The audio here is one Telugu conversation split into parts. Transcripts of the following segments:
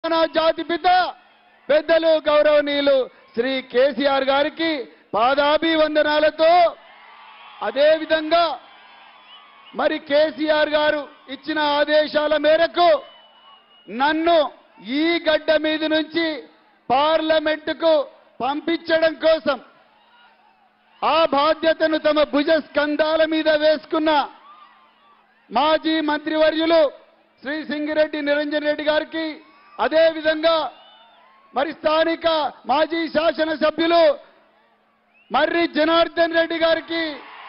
తెలంగాణ జాతి పిత పెద్దలు గౌరవనీయులు శ్రీ కేసీఆర్ గారికి పాదాభివందనాలతో అదే విధంగా మరి కేసీఆర్ గారు ఇచ్చిన ఆదేశాల మేరకు నన్ను ఈ గడ్డ మీద నుంచి పార్లమెంటుకు పంపించడం కోసం ఆ బాధ్యతను తమ భుజ స్కంధాల మీద వేసుకున్న మాజీ మంత్రివర్యులు శ్రీ సింగిరెడ్డి నిరంజన్ రెడ్డి గారికి అదే విధంగా మరి స్థానిక మాజీ శాసనసభ్యులు మర్రి జనార్దన్ రెడ్డి గారికి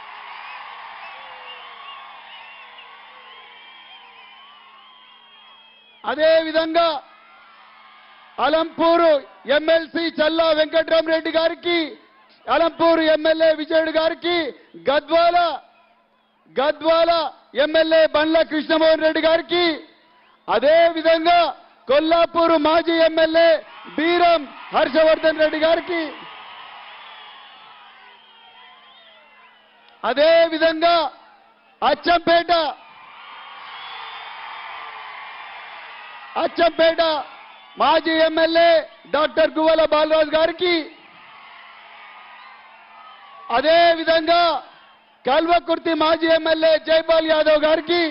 అదే విధంగా అలంపూరు ఎమ్మెల్సీ చల్లా వెంకట్రామరెడ్డి గారికి అలంపూరు ఎమ్మెల్యే విజయుడు గారికి గద్వాల గద్వాల ఎమ్మెల్యే బండ్ల కృష్ణమోహన్ రెడ్డి గారికి అదే విధంగా కొల్లాపూరు మాజీ ఎమ్మెల్యే బీరం హర్షవర్ధన్ రెడ్డి గారికి అదే విధంగా అచ్చంపేట అచ్చంపేట మాజీ ఎమ్మెల్యే డాక్టర్ గువ్వల బాలరాజు గారికి అదే విధంగా కల్వకుర్తి మాజీ ఎమ్మెల్యే జైపాల్ యాదవ్ గారికి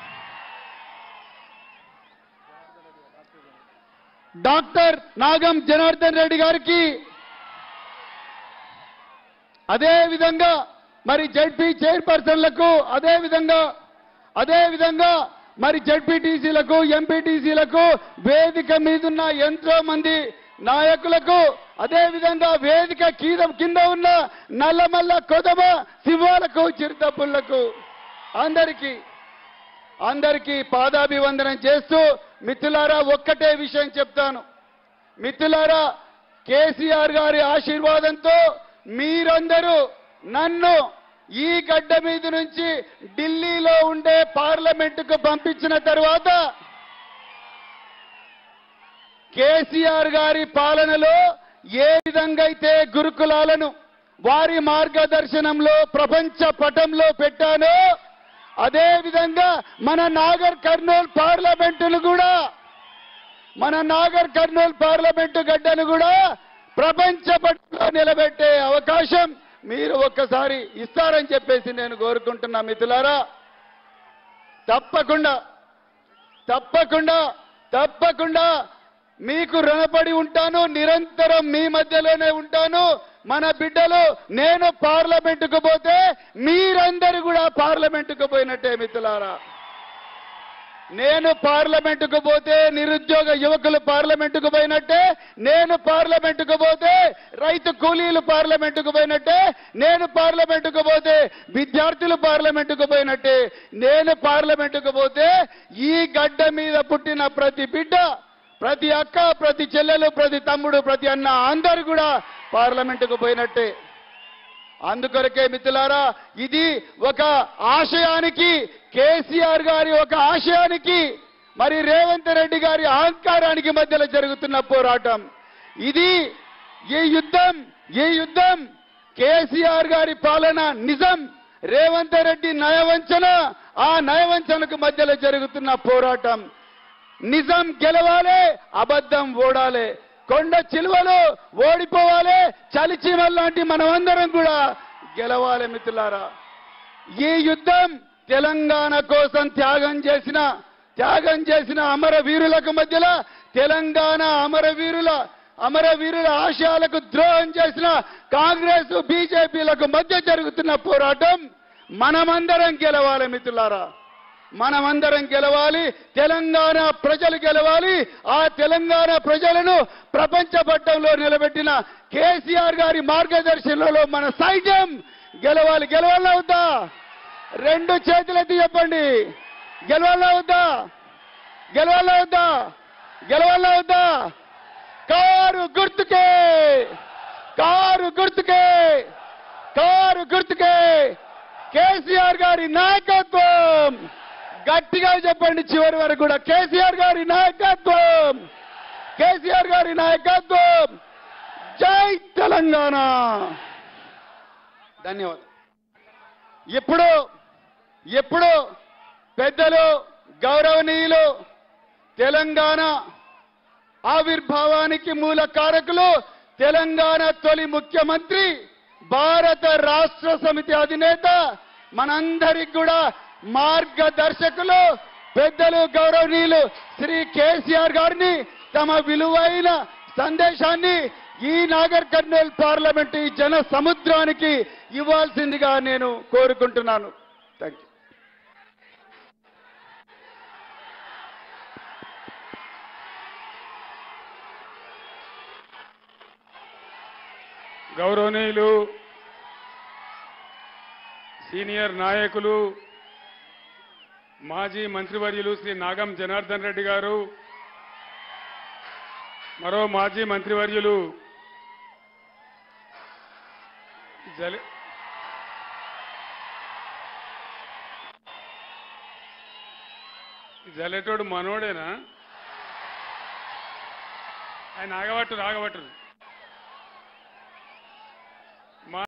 డాక్టర్ నాగం జనార్దన్ రెడ్డి గారికి అదే విధంగా మరి జడ్పీ చైర్పర్సన్లకు అదే విధంగా అదే విధంగా మరి జడ్పీటీసీలకు ఎంపీటీసీలకు వేదిక మీదున్న ఎంతో మంది నాయకులకు అదే విధంగా వేదిక కింద కింద ఉన్న నల్లమల్ల కొదమ శివాలకు చిరుతపుళ్లకు అందరికీ అందరికీ పాదాభివందనం చేస్తూ మిత్రులారా ఒక్కటే విషయం చెప్తాను మిత్రులారా కేసీఆర్ గారి ఆశీర్వాదంతో మీరందరూ నన్ను ఈ గడ్డ మీద నుంచి ఢిల్లీలో ఉండే పార్లమెంటుకు పంపించిన తర్వాత కేసీఆర్ గారి పాలనలో ఏ విధంగా అయితే గురుకులాలను వారి మార్గదర్శనంలో ప్రపంచ పటంలో పెట్టానో అదే విధంగా మన నాగర్ కర్నూల్ పార్లమెంటును కూడా మన నాగర్ కర్నూల్ పార్లమెంటు గడ్డను కూడా ప్రపంచ పటంలో నిలబెట్టే అవకాశం మీరు ఒక్కసారి ఇస్తారని చెప్పేసి నేను కోరుకుంటున్నా మిత్రులారా తప్పకుండా తప్పకుండా తప్పకుండా మీకు రుణపడి ఉంటాను నిరంతరం మీ మధ్యలోనే ఉంటాను మన బిడ్డలు నేను పార్లమెంటుకు పోతే మీరందరూ కూడా పార్లమెంటుకు పోయినట్టే మిత్రులారా నేను పార్లమెంటుకు పోతే నిరుద్యోగ యువకులు పార్లమెంటుకు పోయినట్టే నేను పార్లమెంటుకు పోతే రైతు కూలీలు పార్లమెంటుకు పోయినట్టే నేను పార్లమెంటుకు పోతే విద్యార్థులు పార్లమెంటుకు పోయినట్టే నేను పార్లమెంటుకు పోతే ఈ గడ్డ మీద పుట్టిన ప్రతి బిడ్డ ప్రతి అక్క ప్రతి చెల్లెలు ప్రతి తమ్ముడు ప్రతి అన్న అందరు కూడా పార్లమెంటుకు పోయినట్టే అందుకొరకే మిత్రులారా ఇది ఒక ఆశయానికి కేసీఆర్ గారి ఒక ఆశయానికి మరి రేవంత్ రెడ్డి గారి అహంకారానికి మధ్యలో జరుగుతున్న పోరాటం ఇది ఈ యుద్ధం ఈ యుద్ధం కేసీఆర్ గారి పాలన నిజం రేవంత్ రెడ్డి నయవంచన ఆ నయవంచనకు మధ్యలో జరుగుతున్న పోరాటం నిజం గెలవాలి అబద్ధం ఓడాలి కొండ చిలువలు ఓడిపోవాలి చలిచీమల్ లాంటి మనమందరం కూడా గెలవాలి మిత్రులారా ఈ యుద్ధం తెలంగాణ కోసం త్యాగం చేసిన త్యాగం చేసిన అమరవీరులకు మధ్యలో తెలంగాణ అమరవీరుల అమరవీరుల ఆశయాలకు ద్రోహం చేసిన కాంగ్రెస్ బీజేపీలకు మధ్య జరుగుతున్న పోరాటం మనమందరం గెలవాలి మిత్రులారా మనమందరం గెలవాలి తెలంగాణ ప్రజలు గెలవాలి ఆ తెలంగాణ ప్రజలను ప్రపంచ పట్టంలో నిలబెట్టిన కేసీఆర్ గారి మార్గదర్శనంలో మన సైన్యం గెలవాలి గెలవాలా వద్దా రెండు చేతులెత్తి చెప్పండి గెలవాలా వద్దా గెలవాలా వద్దా గెలవాలా వద్దా కారు గుర్తుకే కారు గుర్తుకే కారు గుర్తుకే కేసీఆర్ గారి నాయకత్వం గట్టిగా చెప్పండి చివరి వరకు కూడా కేసీఆర్ గారి నాయకత్వం కేసీఆర్ గారి నాయకత్వం జై తెలంగాణ ధన్యవాదాలు ఇప్పుడు ఇప్పుడు పెద్దలు గౌరవనీయులు తెలంగాణ ఆవిర్భావానికి మూల కారకులు తెలంగాణ తొలి ముఖ్యమంత్రి భారత రాష్ట్ర సమితి అధినేత మనందరికి కూడా మార్గదర్శకులు పెద్దలు గౌరవనీయులు శ్రీ కేసీఆర్ గారిని తమ విలువైన సందేశాన్ని ఈ నాగర్ కర్నూల్ పార్లమెంట్ ఈ జన సముద్రానికి ఇవ్వాల్సిందిగా నేను కోరుకుంటున్నాను థ్యాంక్ యూ గౌరవనీయులు సీనియర్ నాయకులు మాజీ మంత్రివర్యులు శ్రీ నాగం జనార్దన్ రెడ్డి గారు మరో మాజీ మంత్రివర్యులు జలి జలెటోడు మనోడేనా ఆయన ఆగబట్టు ఆగబట్టు